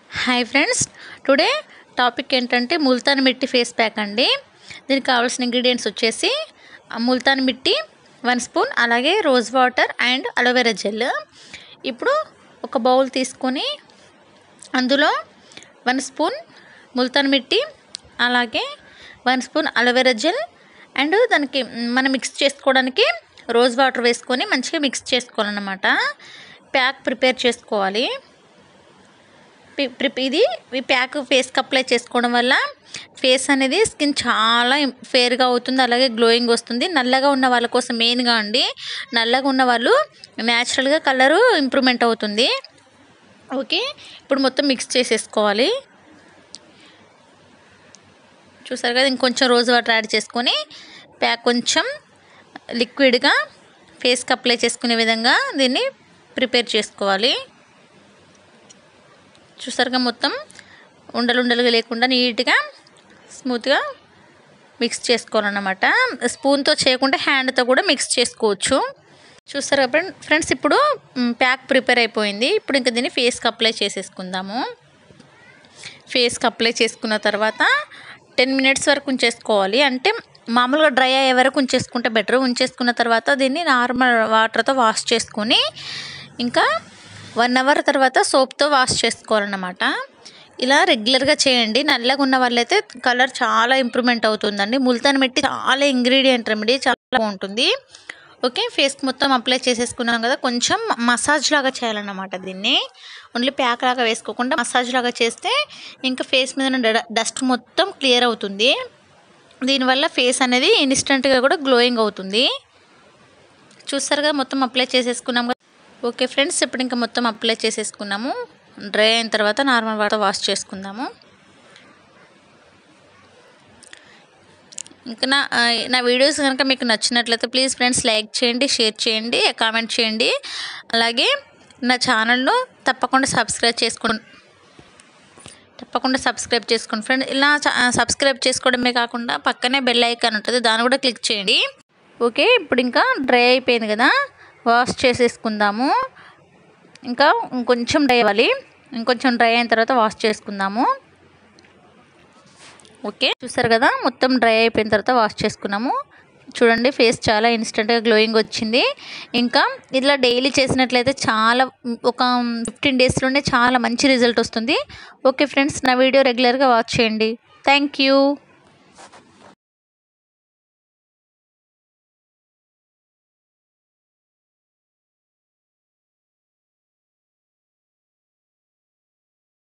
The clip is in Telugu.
హాయ్ ఫ్రెండ్స్ టుడే టాపిక్ ఏంటంటే ముల్తాన్ మిట్టి ఫేస్ ప్యాక్ అండి దీనికి కావాల్సిన ఇంగ్రీడియంట్స్ వచ్చేసి ఆ ముల్తాన్ మిట్టి వన్ స్పూన్ అలాగే rose water and aloe vera gel ఇప్పుడు ఒక బౌల్ తీసుకొని అందులో వన్ స్పూన్ ముల్తాన్ మిట్టి అలాగే one spoon aloe vera gel and దానికి మనం మిక్స్ చేసుకోవడానికి రోజ్ వాటర్ వేసుకొని మంచిగా మిక్స్ చేసుకోవాలన్నమాట ప్యాక్ ప్రిపేర్ చేసుకోవాలి పి- ప్రిప్- ఇది ఈ ప్యాక్ ఫేస్కి అప్లై చేసుకోవడం వల్ల ఫేస్ అనేది స్కిన్ చాలా ఫేర్గా అవుతుంది అలాగే గ్లోయింగ్ వస్తుంది నల్లగా ఉన్న వాళ్ళ కోసం మెయిన్గా అండి నల్లగా ఉన్న వాళ్ళు న్యాచురల్గా కలరు ఇంప్రూవ్మెంట్ అవుతుంది ఓకే ఇప్పుడు మొత్తం మిక్స్ చేసేసుకోవాలి చూసారు కదా ఇంకొంచెం రోజ్ వాటర్ యాడ్ చేసుకొని ప్యాక్ కొంచెం లిక్విడ్గా ఫేస్కి అప్లై చేసుకునే విధంగా దీన్ని ప్రిపేర్ చేసుకోవాలి చూసారుగా మొత్తం ఉండలు ఉండలుగా లేకుండా నీట్గా స్మూత్గా మిక్స్ చేసుకోవాలన్నమాట స్పూన్తో చేయకుండా హ్యాండ్తో కూడా మిక్స్ చేసుకోవచ్చు చూసారు కదా ఫ్రెండ్స్ ఇప్పుడు మ్, ప్యాక్ ప్రిపేర్ అయిపోయింది ఇప్పుడు ఇంకా దీన్ని ఫేస్కి అప్లై చేసేసుకుందాము ఫేస్కి అప్లై చేసుకున్న తర్వాత టెన్ మినిట్స్ వరకు ఉంచేసుకోవాలి అంటే మామూలుగా డ్రై అయ్యే వరకు ఉంచేసుకుంటే బెటర్ ఉంచేసుకున్న తర్వాత దీన్ని నార్మల్ వాటర్తో వాష్ చేసుకొని ఇంకా వన్ అవర్ తర్వాత సోప్తో వాష్ చేసుకోవాలన్నమాట ఇలా రెగ్యులర్గా చేయండి నల్లగా ఉన్న వాళ్ళైతే కలర్ చాలా ఇంప్రూవ్మెంట్ అవుతుందండి ముల్తాన్ మిట్టి చాలా ఇంగ్రీడియంట్ రెమెడీ చాలా బాగుంటుంది ఓకే ఫేస్కి మొత్తం అప్లై చేసేసుకున్నాం కదా కొంచెం మసాజ్ లాగా చేయాలన్నమాట దీన్ని ఓన్లీ ప్యాక్ లాగా వేసుకోకుండా మసాజ్ లాగా చేస్తే ఇంకా ఫేస్ మీద ఉన్న డస్ట్ మొత్తం క్లియర్ అవుతుంది దీనివల్ల ఫేస్ అనేది ఇన్స్టెంట్గా కూడా గ్లోయింగ్ అవుతుంది చూస్తారు కదా మొత్తం అప్లై చేసేసుకున్నాం కదా ఓకే ఫ్రెండ్స్ ఇప్పుడు ఇంకా మొత్తం అప్లై చేసేసుకున్నాము డ్రై అయిన తర్వాత నార్మల్ వాటర్ వాష్ చేసుకుందాము ఇంకా నా ఆ, నా వీడియోస్ కనుక మీకు నచ్చినట్లయితే ప్లీజ్ ఫ్రెండ్స్ లైక్ చేయండి షేర్ చేయండి కామెంట్ చేయండి అలాగే నా ఛానల్ను తప్పకుండా సబ్స్క్రైబ్ చేసుకోండి తప్పకుండా సబ్స్క్రైబ్ చేసుకోండి ఫ్రెండ్ ఇలా చ- సబ్స్క్రైబ్ చేసుకోవడమే కాకుండా పక్కనే బెల్ ఐకాన్ ఉంటుంది దాన్ని కూడా క్లిక్ చేయండి ఓకే ఇప్పుడు ఇంకా డ్రై అయిపోయింది కదా వాష్ చేసేసుకుందాము ఇంకా ఇంకొంచెం డ్రై అవ్వాలి ఇంకొంచెం డ్రై అయిన తర్వాత వాష్ చేసుకుందాము ఓకే చూసారు కదా మొత్తం డ్రై అయిపోయిన తర్వాత వాష్ చేసుకున్నాము చూడండి ఫేస్ చాలా ఇన్స్టెంట్గా గ్లోయింగ్ వచ్చింది ఇంకా ఇట్లా డైలీ చేసినట్లయితే చాలా ఒక ఫిఫ్టీన్ డేస్లోనే చాలా మంచి రిజల్ట్ వస్తుంది ఓకే ఫ్రెండ్స్ నా వీడియో రెగ్యులర్గా వాచ్ చేయండి థ్యాంక్ యూ